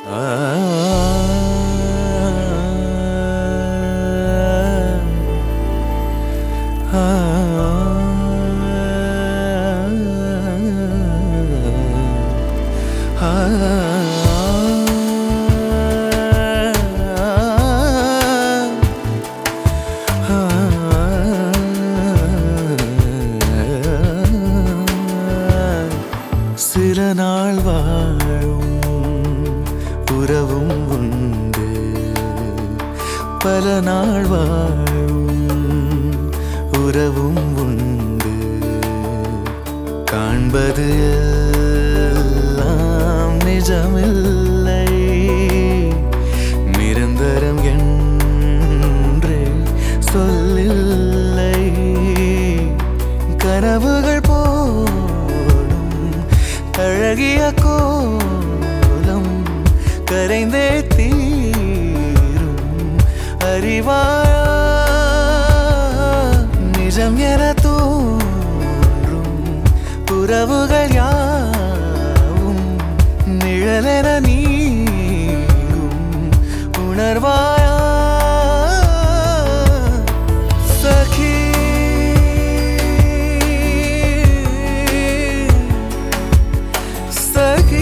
சில நாள் வாழும் உறவும் உண்டு பல நாள் வாழும் உறவும் உண்டு காண்பது எல்லாம் நிஜமில்லை நிரந்தரம் என்றே சொல்லில்லை கனவுகள் போடும் அழகிய கோலம் கரைந்தே தீரும் அறிவாயா நிஜம் என தோன்றும் உறவுகள் யாவும் நிழலென நீங்கும் உணர்வாயா சഖി സഖി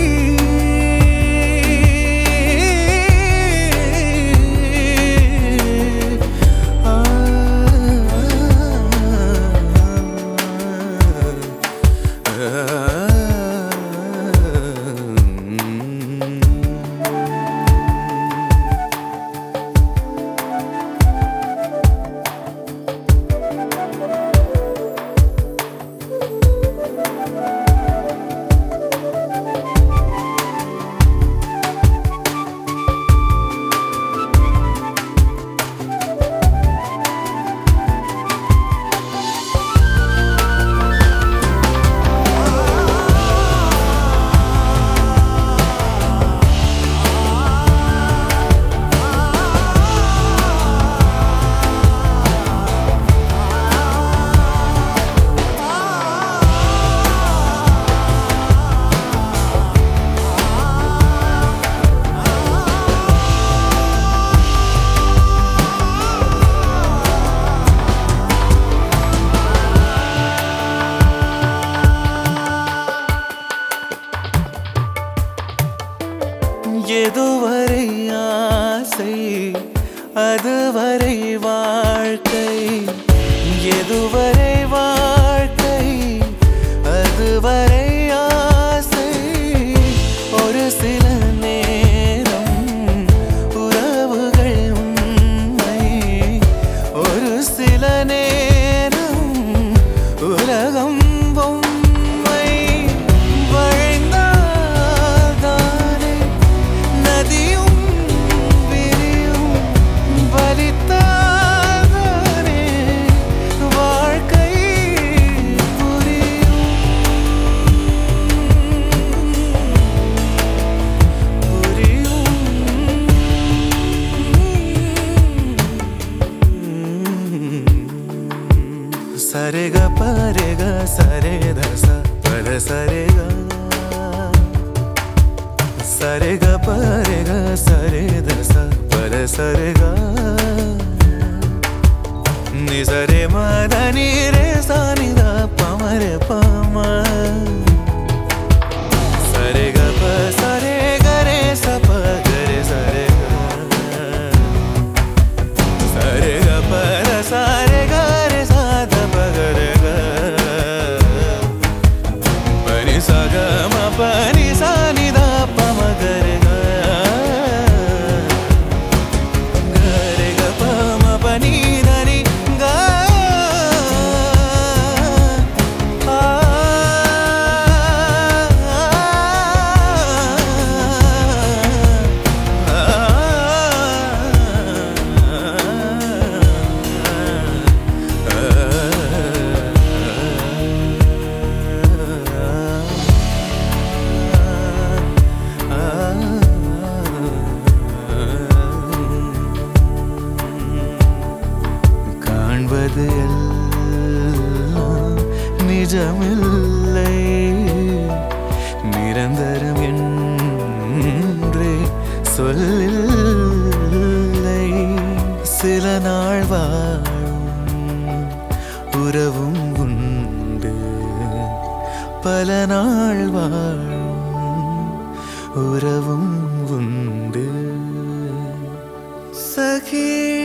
எதுவரை ஆசை அதுவரை வாழ்க்கை எதுவரை வாழ்க்கை அதுவரை ஆசை ஒரு சில நேரம் உறவுகள் உண்மை ஒரு சில நேரம் உலகம் பொம்மை வழிந்தால்தானே நதியும் விரியும் வலித்தால்தானே வாழ்க்கை புரியும் புரியும் சரேக பரேக சரே தச பர சரேக சரேக பரேக சரே தச பர சரேக நிசரே மதனி ரே சானித பமரே பம சரேக ப சரே கரே சப கரே சரே சரே க பர சரே கரே சாத பகரே க பனி சக ம பனி சானி த பம கரே க கரே க பம பனி தனி க ஆ காண்பது எல்லாம் நிஜமில்லை நிரந்தரம் என்றே சொல்லை சில நாள் வாழும் உறவும் உண்டு பல நாள் வாழும் உறவும் உண்டு சகே